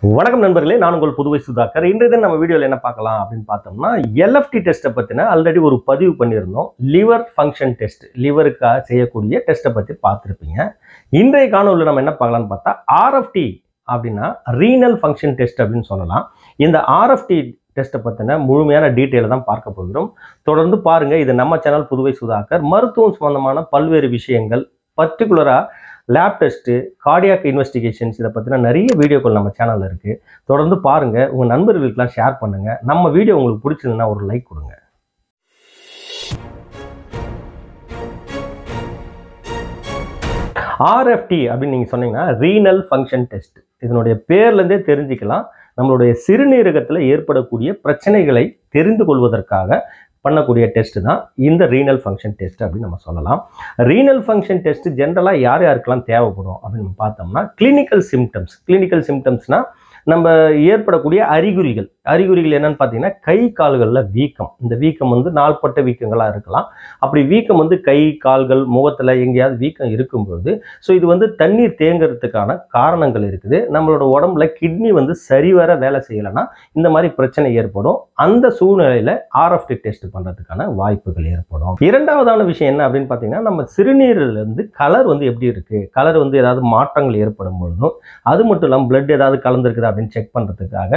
வணக்கம் நண்பர்களே நான் உங்கள் புதுவை சுதாகர் இன்றைய தினம் நம்ம வீடியோவில் என்ன பார்க்கலாம் அப்படின்னு பார்த்தோம்னா எல்எஃப்டி டெஸ்ட்டை பற்றின ஆல்ரெடி ஒரு பதிவு பண்ணியிருந்தோம் லிவர் ஃபங்க்ஷன் டெஸ்ட் லிவருக்காக செய்யக்கூடிய டெஸ்ட்டை பற்றி பார்த்துருப்பீங்க இன்றைய காணொலியில் நம்ம என்ன பார்க்கலாம்னு பார்த்தா ஆர்எஃப்டி அப்படின்னா ரீனல் ஃபங்க்ஷன் டெஸ்ட் அப்படின்னு சொல்லலாம் இந்த ஆர்எஃப்டி டெஸ்ட்டை பற்றின முழுமையான டீட்டெயிலை தான் பார்க்க போகிறோம் தொடர்ந்து பாருங்கள் இது நம்ம சேனல் புதுவை சுதாகர் மருத்துவம் சம்பந்தமான பல்வேறு விஷயங்கள் பர்டிகுலராக லேப் டெஸ்ட்டு கார்டியாக் இன்வெஸ்டிகேஷன்ஸ் இதை பற்றின நிறைய வீடியோக்கள் நம்ம சேனலில் இருக்குது தொடர்ந்து பாருங்கள் உங்கள் நண்பர்களுக்கெல்லாம் ஷேர் பண்ணுங்கள் நம்ம வீடியோ உங்களுக்கு பிடிச்சதுன்னா ஒரு லைக் கொடுங்க ஆர்எஃப்டி அப்படின்னு நீங்கள் சொன்னீங்கன்னா ரீனல் ஃபங்க்ஷன் டெஸ்ட் இதனுடைய பேர்லேருந்தே தெரிஞ்சுக்கலாம் நம்மளுடைய சிறுநீரகத்தில் ஏற்படக்கூடிய பிரச்சனைகளை தெரிந்து கொள்வதற்காக பண்ணக்கூடிய டெஸ்ட் தான் இந்த ரீனல் ஃபங்க்ஷன் டெஸ்ட் அப்படின்னு நம்ம சொல்லலாம் ரீனல் ஃபங்க்ஷன் டெஸ்ட் ஜென்ரலாக யார் யாருக்கெல்லாம் தேவைப்படும் அப்படின்னு நம்ம பார்த்தோம்னா கிளினிக்கல் சிம்டம்ஸ் கிளினிக்கல் சிம்டம்ஸ்னால் நம்ம ஏற்படக்கூடிய அறிகுறிகள் அறிகுறிகள் என்னன்னு பார்த்தீங்கன்னா கை கால்களில் வீக்கம் இந்த வீக்கம் வந்து நாள்பட்ட வீக்கங்களாக இருக்கலாம் அப்படி வீக்கம் வந்து கை கால்கள் முகத்தில் எங்கேயாவது வீக்கம் இருக்கும்பொழுது ஸோ இது வந்து தண்ணீர் தேங்குறதுக்கான காரணங்கள் இருக்குது நம்மளோட உடம்புல கிட்னி வந்து சரிவர வேலை செய்யலைன்னா இந்த மாதிரி பிரச்சனை ஏற்படும் அந்த சூழ்நிலையில் ஆர்எஃப்டி டெஸ்ட் பண்ணுறதுக்கான வாய்ப்புகள் ஏற்படும் இரண்டாவதான விஷயம் என்ன அப்படின்னு பார்த்தீங்கன்னா நம்ம சிறுநீரிலிருந்து கலர் வந்து எப்படி இருக்குது கலர் வந்து ஏதாவது மாற்றங்கள் ஏற்படும் பொழுதும் அது மட்டும் இல்லாமல் பிளட் ஏதாவது கலந்துருக்குதா அப்படின்னு செக் பண்ணுறதுக்காக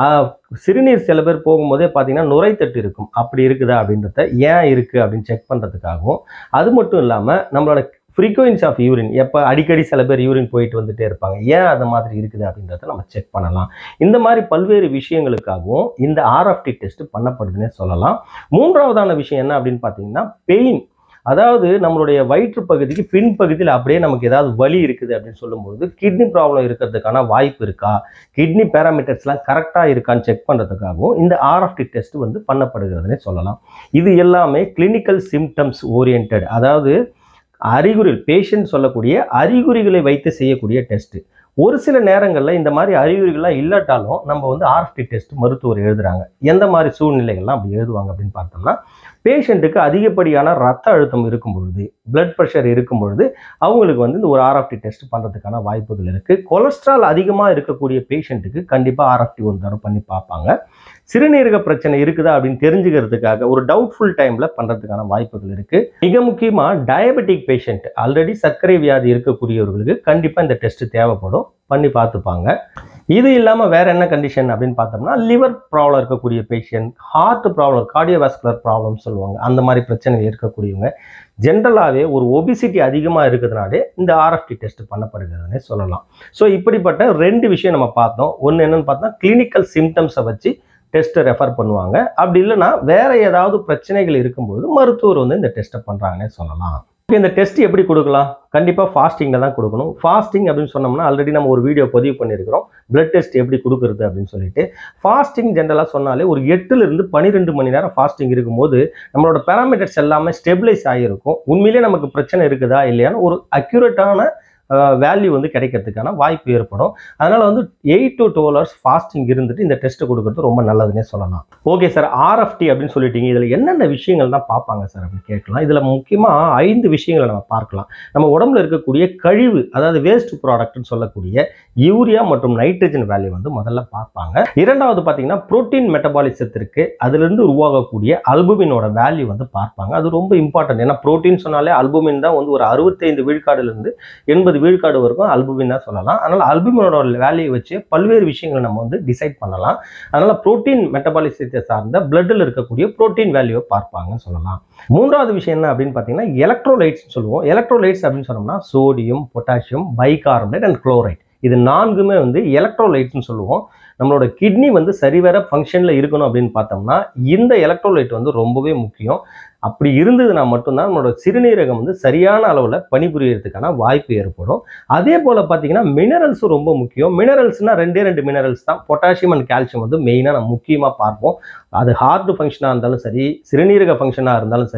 சிறுநீர் சில பேர் போகும்போதே பார்த்தீங்கன்னா நுரைத்தட்டு இருக்கும் அப்படி இருக்குதா அப்படின்றத ஏன் இருக்குது அப்படின்னு செக் பண்ணுறதுக்காகவும் அது மட்டும் இல்லாமல் நம்மளோட ஃப்ரீக்வன்சி ஆஃப் யூரின் எப்போ அடிக்கடி சில பேர் யூரின் போயிட்டு வந்துட்டே இருப்பாங்க ஏன் அந்த மாதிரி இருக்குது அப்படின்றத நம்ம செக் பண்ணலாம் இந்த மாதிரி பல்வேறு விஷயங்களுக்காகவும் இந்த ஆர்எஃப்டி டெஸ்ட் பண்ணப்படுதுன்னே சொல்லலாம் மூன்றாவதான விஷயம் என்ன அப்படின்னு பார்த்தீங்கன்னா பெயின் அதாவது நம்மளுடைய வயிற்று பகுதிக்கு பின்பகுதியில் அப்படியே நமக்கு ஏதாவது வலி இருக்குது அப்படின்னு சொல்லும்போது கிட்னி ப்ராப்ளம் இருக்கிறதுக்கான வாய்ப்பு இருக்கா கிட்னி பேராமீட்டர்ஸ்லாம் கரெக்டாக இருக்கான்னு செக் பண்ணுறதுக்காகவும் இந்த ஆர்எஃப்டி டெஸ்ட் வந்து பண்ணப்படுகிறதுனே சொல்லலாம் இது எல்லாமே கிளினிக்கல் சிம்டம்ஸ் ஓரியன்ட் அதாவது அறிகுறி பேஷண்ட் சொல்லக்கூடிய அறிகுறிகளை வைத்து செய்யக்கூடிய டெஸ்ட்டு ஒரு சில நேரங்களில் இந்த மாதிரி அறிகுறிகள்லாம் இல்லாட்டாலும் நம்ம வந்து ஆர்எஃப்டி டெஸ்ட் மருத்துவர் எழுதுறாங்க எந்த மாதிரி சூழ்நிலைகள்லாம் அப்படி எழுதுவாங்க அப்படின்னு பார்த்தோம்னா பேஷண்ட்டுக்கு அதிகப்படியான ரத்த அழுத்தம் இருக்கும் பொழுது பிளட் ப்ரெஷர் இருக்கும் பொழுது அவங்களுக்கு வந்து இந்த ஒரு ஆர்எஃப்டி டெஸ்ட் பண்ணுறதுக்கான வாய்ப்புகள் இருக்குது கொலஸ்ட்ரால் அதிகமாக இருக்கக்கூடிய பேஷண்ட்டுக்கு கண்டிப்பாக ஆர்எஃப்டி ஒரு தடவை பண்ணி பார்ப்பாங்க சிறுநீரக பிரச்சனை இருக்குதா அப்படின்னு தெரிஞ்சுக்கிறதுக்காக ஒரு டவுட்ஃபுல் டைமில் பண்ணுறதுக்கான வாய்ப்புகள் இருக்குது மிக முக்கியமாக டயபெட்டிக் பேஷண்ட் ஆல்ரெடி சர்க்கரை வியாதி இருக்கக்கூடியவர்களுக்கு கண்டிப்பாக இந்த டெஸ்ட் தேவைப்படும் பண்ணி பார்த்துப்பாங்க இது இல்லாமல் வேற என்ன கண்டிஷன் அப்படின்னு பார்த்தோம்னா லிவர் ப்ராப்ளம் இருக்கக்கூடிய patient heart problem cardiovascular problem சொல்லுவாங்க அந்த மாதிரி பிரச்சனைகள் இருக்கக்கூடியவங்க ஜென்ரலாகவே ஒரு ஒபிசிட்டி அதிகமாக இருக்கிறதுனாலே இந்த ஆர்எஃப்டி டெஸ்ட் பண்ணப்படுகிறதுனே சொல்லலாம் ஸோ இப்படிப்பட்ட ரெண்டு விஷயம் நம்ம பார்த்தோம் ஒன்று என்னன்னு பார்த்தா கிளினிக்கல் சிம்டம்ஸை வச்சு டெஸ்ட்டை ரெஃபர் பண்ணுவாங்க அப்படி இல்லைன்னா வேற ஏதாவது பிரச்சனைகள் இருக்கும்போது மருத்துவர் வந்து இந்த டெஸ்ட்டை பண்ணுறாங்கன்னே சொல்லலாம் இந்த டெஸ்ட் எப்படி கொடுக்கலாம் கண்டிப்பாக ஃபாஸ்டிங்கில் தான் கொடுக்கணும் ஃபாஸ்டிங் அப்படின்னு சொன்னோம்னா ஆல்ரெடி நம்ம ஒரு வீடியோ பதிவு பண்ணியிருக்கிறோம் பிளட் டெஸ்ட் எப்படி கொடுக்குறது அப்படின்னு சொல்லிட்டு ஃபாஸ்டிங் ஜென்ரலாக சொன்னாலே ஒரு எட்டுலேருந்து பன்னிரெண்டு மணி நேரம் ஃபாஸ்டிங் இருக்கும்போது நம்மளோட பேராமீட்டர்ஸ் எல்லாமே ஸ்டெபிளைஸ் ஆகியிருக்கும் உண்மையிலே நமக்கு பிரச்சனை இருக்குதா இல்லையான்னு ஒரு அக்யூரேட்டான வேல்யூ வந்து கிடைக்கிறதுக்கான வாய்ப்பு ஏற்படும் அதனால் வந்து eight to twelve hours fasting இருந்துட்டு இந்த டெஸ்ட் கொடுக்கறது ரொம்ப நல்லதுன்னே சொல்லலாம் ஓகே சார் ஆர்எஃப்டி அப்படின்னு சொல்லிட்டீங்க இதில் என்னென்ன விஷயங்கள் தான் பார்ப்பாங்க சார் அப்படின்னு கேட்கலாம் இதில் முக்கியமாக ஐந்து விஷயங்களை நம்ம பார்க்கலாம் நம்ம உடம்புல இருக்கக்கூடிய கழிவு அதாவது வேஸ்ட் ப்ராடக்ட்னு சொல்லக்கூடிய யூரியா மற்றும் நைட்ரஜன் வேல்யூ வந்து முதல்ல பார்ப்பாங்க இரண்டாவது பார்த்தீங்கன்னா புரோட்டீன் மெட்டபாலிசத்திற்கு அதிலிருந்து உருவாகக்கூடிய அல்புமினோட வேல்யூ வந்து பார்ப்பாங்க அது ரொம்ப இம்பார்ட்டன்ட் ஏன்னா புரோட்டீன் சொன்னாலே அல்புமின் தான் வந்து ஒரு அறுபத்தைந்து விழுக்காடுலேருந்து எண்பது விழுக்காடு வரைக்கும் அல்புமின் தான் சொல்லலாம் அதனால் அல்புமினோட வேல்யூ வச்சு பல்வேறு விஷயங்களை நம்ம வந்து டிசைட் பண்ணலாம் அதனால் புரோட்டீன் மெட்டபாலிசத்தை சார்ந்த பிளட்டில் இருக்கக்கூடிய புரோட்டீன் வேல்யூவை பார்ப்பாங்கன்னு சொல்லலாம் மூன்றாவது விஷயம் என்ன அப்படின்னு பார்த்தீங்கன்னா எலக்ட்ரோலைட்ஸ் சொல்லுவோம் எலக்ட்ரோலைட்ஸ் அப்படின்னு சொன்னோம்னா sodium potassium bicarbonate and chloride இது நான்குமே வந்து எலக்ட்ரோலைட்ஸ்னு சொல்லுவோம் நம்மளோட கிட்னி வந்து சரிவர ஃபங்க்ஷனில் இருக்கணும் அப்படின்னு பார்த்தோம்னா இந்த எலக்ட்ரோலைட் வந்து ரொம்பவே முக்கியம் அப்படி இருந்ததுன்னா மட்டும்தான் நம்மளோட சிறுநீரகம் வந்து சரியான அளவில் பணிபுரியறதுக்கான வாய்ப்பு ஏற்படும் அதே போல் பார்த்தீங்கன்னா மினரல்ஸும் ரொம்ப முக்கியம் மினரல்ஸ்னால் ரெண்டே ரெண்டு மினரல்ஸ் தான் பொட்டாசியம் அண்ட் கால்சியம் வந்து மெயினாக நம்ம முக்கியமாக பார்ப்போம் அது ஹார்ட் ஃபங்க்ஷனாக இருந்தாலும் சரி சிறுநீரக ஃபங்க்ஷனாக இருந்தாலும் சரி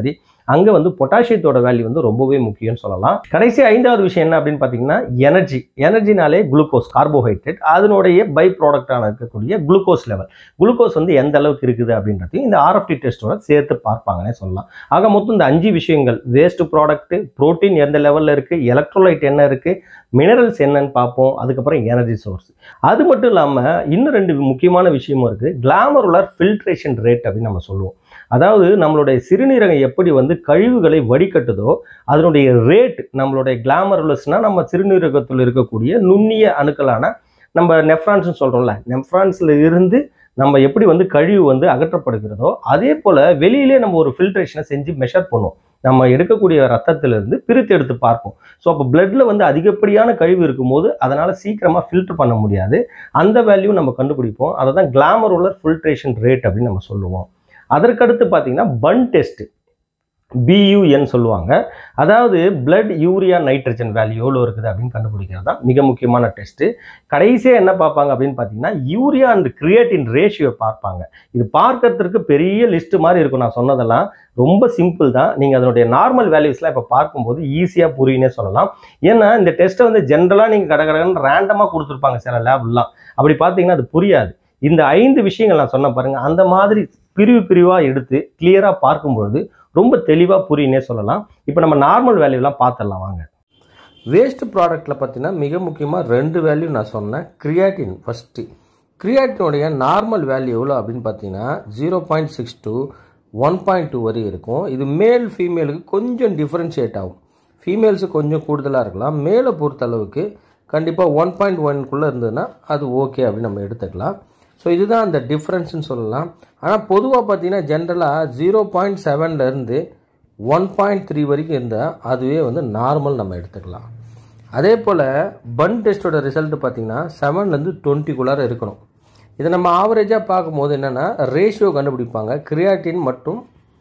அங்கே வந்து பொட்டாசியத்தோட வேல்யூ வந்து ரொம்பவே முக்கியம்னு சொல்லலாம் கடைசி ஐந்தாவது விஷயம் என்ன அப்படின்னு பார்த்தீங்கன்னா எனர்ஜி எனர்ஜினாலே குளுக்கோஸ் கார்போஹைட்ரேட் அதனுடைய பை ப்ராடக்டான இருக்கக்கூடிய குளுக்கோஸ் லெவல் குளுக்கோஸ் வந்து எந்த அளவுக்கு இருக்குது அப்படின்றதையும் இந்த ஆர்எஃப்டி டெஸ்ட்டோட சேர்த்து பார்ப்பாங்கன்னே சொல்லலாம் ஆக மொத்தம் இந்த அஞ்சு விஷயங்கள் வேஸ்ட் ப்ராடக்ட் புரோட்டீன் எந்த லெவலில் இருக்குது எலக்ட்ரோலைட் என்ன இருக்குது மினரல்ஸ் என்னன்னு பார்ப்போம் அதுக்கப்புறம் எனர்ஜி சோர்ஸ் அது மட்டும் இல்லாமல் இன்னும் ரெண்டு முக்கியமான விஷயமும் இருக்குது கிளாமருலர் ஃபில்ட்ரேஷன் ரேட் அப்படின்னு நம்ம சொல்லுவோம் அதாவது நம்மளுடைய சிறுநீரகம் எப்படி வந்து கழிவுகளை வடிகட்டுதோ அதனுடைய ரேட் நம்மளுடைய கிளாமருலஸ்னால் நம்ம சிறுநீரகத்தில் இருக்கக்கூடிய நுண்ணிய அணுக்களான நம்ம நெஃப்ரான்ஸ்னு சொல்கிறோம்ல நெஃப்ரான்ஸில் இருந்து நம்ம எப்படி வந்து கழிவு வந்து அகற்றப்படுகிறதோ அதே போல் வெளியிலே நம்ம ஒரு ஃபில்ட்ரேஷனை செஞ்சு மெஷர் பண்ணுவோம் நம்ம எடுக்கக்கூடிய ரத்தத்திலிருந்து பிரித்து எடுத்து பார்ப்போம் ஸோ அப்போ பிளட்ல வந்து அதிகப்படியான கழிவு இருக்கும்போது அதனால் சீக்கிரமாக ஃபில்டர் பண்ண முடியாது அந்த வேல்யூ நம்ம கண்டுபிடிப்போம் அதை தான் கிளாமருலர் ஃபில்ட்ரேஷன் ரேட் அப்படின்னு நம்ம சொல்லுவோம் அதற்கடுத்து பார்த்தீங்கன்னா பன் டெஸ்ட் பியூஎன் சொல்லுவாங்க அதாவது பிளட் யூரியா நைட்ரஜன் வேல்யூ எவ்வளோ இருக்குது அப்படின்னு கண்டுபிடிக்கிறது தான் மிக முக்கியமான டெஸ்ட்டு கடைசியாக என்ன பார்ப்பாங்க அப்படின்னு பார்த்தீங்கன்னா யூரியா அண்ட் கிரியேட்டின் ரேஷியோ பார்ப்பாங்க இது பார்க்கறதுக்கு பெரிய லிஸ்ட் மாதிரி இருக்கும் நான் சொன்னதெல்லாம் ரொம்ப சிம்பிள் தான் நீங்கள் அதனுடைய நார்மல் வேல்யூஸ்லாம் இப்போ பார்க்கும்போது ஈஸியாக புரியுனே சொல்லலாம் ஏன்னா இந்த டெஸ்ட்டை வந்து ஜென்ரலாக நீங்கள் கடகடன்னு ரேண்டமாக கொடுத்துருப்பாங்க சில லேப்லாம் அப்படி பார்த்தீங்கன்னா அது புரியாது இந்த ஐந்து விஷயங்கள் நான் சொன்ன பாருங்க அந்த மாதிரி பிரிவு பிரிவாக எடுத்து கிளியராக பார்க்கும்பொழுது ரொம்ப தெளிவாக புரியுனே சொல்லலாம் இப்போ நம்ம நார்மல் வேல்யூலாம் பார்த்துடலாம் வாங்க வேஸ்ட் ப்ராடக்ட்டில் பார்த்தீங்கன்னா மிக முக்கியமாக ரெண்டு வேல்யூ நான் சொன்னேன் கிரியாட்டின் ஃபஸ்ட்டு கிரியாட்டினுடைய நார்மல் வேல்யூ எவ்வளோ அப்படின்னு பார்த்தீங்கன்னா zero point six to one point two வரை இருக்கும் இது மேல் ஃபீமேலுக்கு கொஞ்சம் டிஃப்ரென்ஷியேட் ஆகும் ஃபீமேல்ஸு கொஞ்சம் கூடுதலாக இருக்கலாம் மேலே பொறுத்த அளவுக்கு கண்டிப்பாக ஒன் பாயிண்ட் ஒன்குள்ளே இருந்ததுன்னா அது ஓகே அப்படின்னு நம்ம எடுத்துக்கலாம் ஸோ இதுதான் அந்த டிஃப்ரென்ஸ்னு சொல்லலாம் ஆனால் பொதுவாக பார்த்தீங்கன்னா ஜென்ரலாக ஜீரோ பாயிண்ட் செவன்லேருந்து ஒன் பாயிண்ட் த்ரீ வரைக்கும் இருந்தால் அதுவே வந்து நார்மல் நம்ம எடுத்துக்கலாம் அதே போல் பன் டெஸ்ட்டோட ரிசல்ட் பார்த்தீங்கன்னா செவன்லேருந்து டுவெண்ட்டிக்குள்ளார இருக்கணும் இதை நம்ம ஆவரேஜாக பார்க்கும்போது என்னென்னா ரேஷியோ கண்டுபிடிப்பாங்க கிரியாட்டின் மற்றும்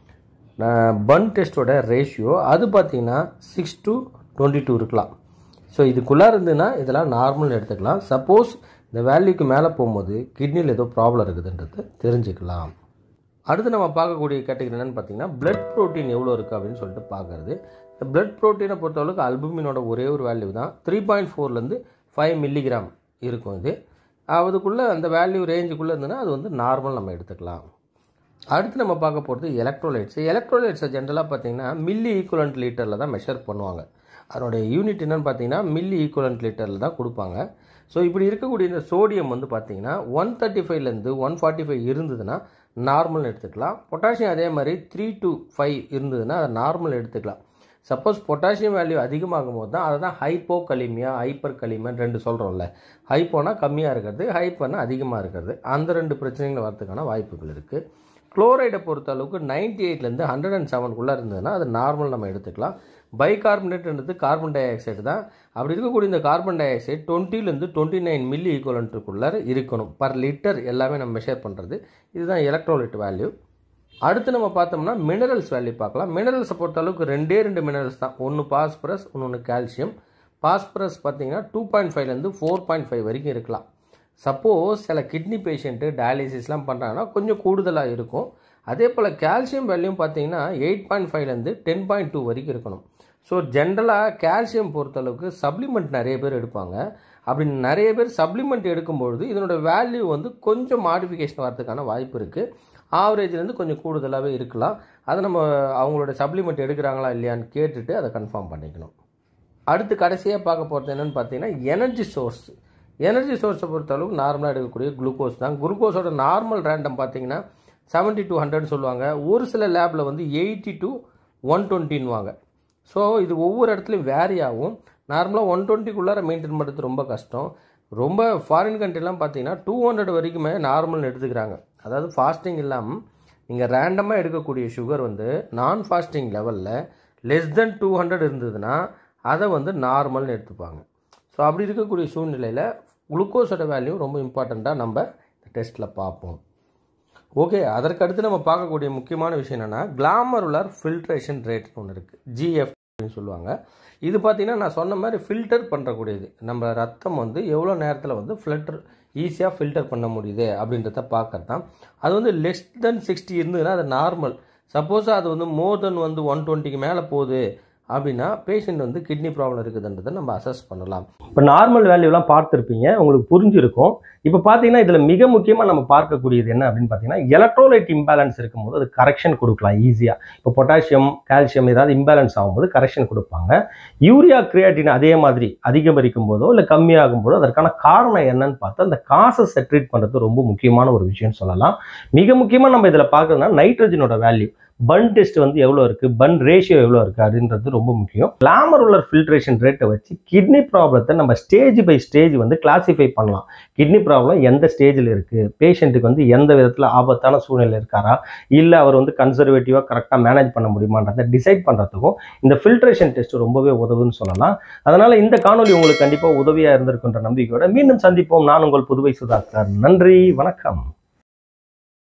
பன் டெஸ்ட்டோட ரேஷியோ அது பார்த்தீங்கன்னா சிக்ஸ் டு டுவெண்ட்டி டூ இருக்கலாம் ஸோ இதுக்குள்ளே இருந்துன்னா இதெல்லாம் நார்மல் எடுத்துக்கலாம் சப்போஸ் இந்த வேல்யூக்கு மேலே போகும்போது கிட்னியில் ஏதோ ப்ராப்ளம் இருக்குதுன்றதை தெரிஞ்சுக்கலாம் அடுத்து நம்ம பார்க்கக்கூடிய கேட்டகரி என்னென்னு பார்த்தீங்கன்னா பிளட் ப்ரோட்டீன் எவ்வளோ இருக்குது அப்படின்னு சொல்லிட்டு பார்க்குறது இந்த பிளட் ப்ரோட்டீனை பொறுத்தளவுக்கு அல்புமினோட ஒரே ஒரு வேல்யூ தான் த்ரீ பாயிண்ட் ஃபோர்லேருந்து ஃபைவ் மில்லிகிராம் இருக்கும் இது அதுக்குள்ளே அந்த வேல்யூ ரேஞ்சுக்குள்ளே இருந்ததுன்னா அது வந்து நார்மல் நம்ம எடுத்துக்கலாம் அடுத்து நம்ம பார்க்க போகிறது எலக்ட்ரோலைட்ஸ் எலக்ட்ரோலைட்ஸை ஜென்ரலாக பார்த்தீங்கன்னா மில்லி ஈக்குவலண்ட் லிட்டரில் தான் மெஷர் பண்ணுவாங்க அதனுடைய யூனிட் என்னென்னு பார்த்தீங்கன்னா மில்லி ஈக்குவலண்ட் லிட்டரில் தான் கொடுப்பாங்க ஸோ இப்படி இருக்கக்கூடிய இந்த சோடியம் வந்து பார்த்தீங்கன்னா ஒன் தேர்ட்டி ஃபைவ்லேருந்து ஒன் ஃபார்ட்டி ஃபைவ் இருந்ததுன்னா நார்மல் எடுத்துக்கலாம் பொட்டாசியம் அதே மாதிரி த்ரீ டு ஃபைவ் இருந்ததுன்னா அதை நார்மல் எடுத்துக்கலாம் சப்போஸ் பொட்டாசியம் வேல்யூ அதிகமாகும் போது தான் அதை தான் ஹைப்போ கலிமியா ஹைப்பர் கலிமியான்னு ரெண்டு சொல்கிறோம்ல ஹைப்போனா கம்மியாக இருக்கிறது ஹைப்பர்னா அதிகமாக இருக்கிறது அந்த ரெண்டு பிரச்சனைகள் வரதுக்கான வாய்ப்புகள் இருக்குது குளோரைடை பொறுத்த அளவுக்கு நைன்டி எயிட்லேருந்து ஹண்ட்ரட் அண்ட் செவனுக்குள்ளே இருந்ததுன்னா அது நார்மல் நம்ம எடுத்துக்கலாம் பைகார்பனேட்ன்றது கார்பன் டை ஆக்சைடு தான் அப்படி இருக்கக்கூடிய இந்த கார்பன் டை ஆக்சைடு டுவெண்ட்டிலேருந்து டுவெண்ட்டி நைன் மில்லி ஈக்குவலண்ட்டுக்குள்ளே இருக்கணும் பர் லிட்டர் எல்லாமே நம்ம மெஷர் பண்ணுறது இதுதான் எலக்ட்ரோலைட் வேல்யூ அடுத்து நம்ம பார்த்தோம்னா மினரல்ஸ் வேல்யூ பார்க்கலாம் மினரல்ஸை பொறுத்த அளவுக்கு ரெண்டே ரெண்டு மினரல்ஸ் தான் ஒன்று பாஸ்பரஸ் இன்னொன்று கால்சியம் பாஸ்பரஸ் பார்த்தீங்கன்னா டூ பாயிண்ட் ஃபைவ்லேருந்து ஃபோர் பாயிண்ட் ஃபைவ் வரைக்கும் இருக்கலாம் சப்போஸ் சில கிட்னி பேஷண்ட்டு டயாலிசிஸ்லாம் பண்ணுறாங்கன்னா கொஞ்சம் கூடுதலாக இருக்கும் அதே போல் கால்சியம் வேல்யூம் பார்த்தீங்கன்னா எயிட் பாயிண்ட் ஃபைவ்லேருந்து டென் பாயிண்ட் டூ வரைக்கும் இருக்கணும் ஸோ ஜென்ரலாக கால்சியம் பொறுத்தளவுக்கு சப்ளிமெண்ட் நிறைய பேர் எடுப்பாங்க அப்படி நிறைய பேர் சப்ளிமெண்ட் எடுக்கும்பொழுது இதனோட வேல்யூ வந்து கொஞ்சம் மாடிஃபிகேஷன் வரதுக்கான வாய்ப்பு இருக்குது ஆவரேஜ்லேருந்து கொஞ்சம் கூடுதலாகவே இருக்கலாம் அதை நம்ம அவங்களோட சப்ளிமெண்ட் எடுக்கிறாங்களா இல்லையான்னு கேட்டுட்டு அதை கன்ஃபார்ம் பண்ணிக்கணும் அடுத்து கடைசியாக பார்க்க போகிறது என்னென்னு பார்த்தீங்கன்னா எனர்ஜி சோர்ஸ் எனர்ஜி சோர்ஸை பொறுத்தளவுக்கு நார்மலாக எடுக்கக்கூடிய குளுக்கோஸ் தான் குளுக்கோஸோட நார்மல் ரேண்டம் பார்த்தீங்கன்னா செவன்ட்டி டூ ஹண்ட்ரட் சொல்லுவாங்க ஒரு சில லேபில் வந்து எயிட்டி டு ஒன் டுவெண்ட்டின்வாங்க ஸோ இது ஒவ்வொரு இடத்துலையும் வேரி ஆகும் நார்மலாக ஒன் டுவெண்ட்டிக்குள்ளார மெயின்டைன் பண்ணுறது ரொம்ப கஷ்டம் ரொம்ப ஃபாரின் கண்ட்ரிலாம் பார்த்தீங்கன்னா டூ ஹண்ட்ரட் வரைக்குமே நார்மல் எடுத்துக்கிறாங்க அதாவது ஃபாஸ்டிங் இல்லாமல் நீங்கள் ரேண்டமாக எடுக்கக்கூடிய சுகர் வந்து நான் ஃபாஸ்டிங் லெவலில் லெஸ் தென் டூ ஹண்ட்ரட் இருந்ததுன்னா அதை வந்து நார்மல்னு எடுத்துப்பாங்க ஸோ அப்படி இருக்கக்கூடிய சூழ்நிலையில் குளுக்கோஸோட வேல்யூ ரொம்ப இம்பார்ட்டண்ட்டாக நம்ம இந்த டெஸ்ட்டில் பார்ப்போம் ஓகே அதற்கடுத்து நம்ம பார்க்கக்கூடிய முக்கியமான விஷயம் என்னென்னா கிளாமருலர் ஃபில்ட்ரேஷன் ரேட்னு ஒன்று இருக்குது ஜிஎஃப் அப்படின்னு சொல்லுவாங்க இது பார்த்திங்கன்னா நான் சொன்ன மாதிரி ஃபில்டர் பண்ணுறக்கூடியது நம்ம ரத்தம் வந்து எவ்வளோ நேரத்தில் வந்து ஃபில்டர் ஈஸியாக ஃபில்டர் பண்ண முடியுது அப்படின்றத பார்க்கறது தான் அது வந்து லெஸ் தென் சிக்ஸ்டி இருந்ததுன்னா அது நார்மல் சப்போஸ் அது வந்து மோர் தென் வந்து ஒன் டுவெண்ட்டிக்கு மேலே போகுது அப்படின்னா பேஷண்ட் வந்து கிட்னி ப்ராப்ளம் இருக்குதுன்றதை நம்ம அசஸ் பண்ணலாம் இப்போ நார்மல் வேல்யூலாம் பார்த்துருப்பீங்க உங்களுக்கு புரிஞ்சிருக்கும் இப்போ பார்த்தீங்கன்னா இதில் மிக முக்கியமாக நம்ம பார்க்கக்கூடியது என்ன அப்படின்னு பார்த்தீங்கன்னா எலக்ட்ரோலைட் இம்பேலன்ஸ் இருக்கும்போது அது கரெக்ஷன் கொடுக்கலாம் ஈஸியாக இப்போ பொட்டாசியம் கால்சியம் ஏதாவது இம்பேலன்ஸ் ஆகும்போது கரெக்ஷன் கொடுப்பாங்க யூரியா கிரியாட்டின் அதே மாதிரி அதிகரிக்கும் போதோ இல்லை கம்மியாகும் போதோ அதற்கான காரணம் என்னன்னு பார்த்து அந்த காசஸை ட்ரீட் பண்ணுறது ரொம்ப முக்கியமான ஒரு விஷயம் சொல்லலாம் மிக முக்கியமாக நம்ம இதில் பார்க்கறதுனா நைட்ரஜனோட வேல்யூ பன் டெஸ்ட் வந்து எவ்வளோ இருக்குது பன் ரேஷியோ எவ்வளோ இருக்குது அப்படின்றது ரொம்ப முக்கியம் கிளாமருலர் ஃபில்ட்ரேஷன் ரேட்டை வச்சு கிட்னி ப்ராப்ளத்தை நம்ம ஸ்டேஜ் பை ஸ்டேஜ் வந்து கிளாசிஃபை பண்ணலாம் கிட்னி ப்ராப்ளம் எந்த ஸ்டேஜில் இருக்குது பேஷண்ட்டுக்கு வந்து எந்த விதத்தில் ஆபத்தான சூழ்நிலை இருக்காரா இல்லை அவர் வந்து கன்சர்வேட்டிவாக கரெக்டாக மேனேஜ் பண்ண முடியுமான்றதை டிசைட் பண்ணுறதுக்கும் இந்த ஃபில்ட்ரேஷன் டெஸ்ட் ரொம்பவே உதவுன்னு சொல்லலாம் அதனால் இந்த காணொலி உங்களுக்கு கண்டிப்பாக உதவியாக இருந்திருக்குன்ற நம்பிக்கையோட மீண்டும் சந்திப்போம் நான் உங்கள் புதுவை சுதாகர் நன்றி வணக்கம்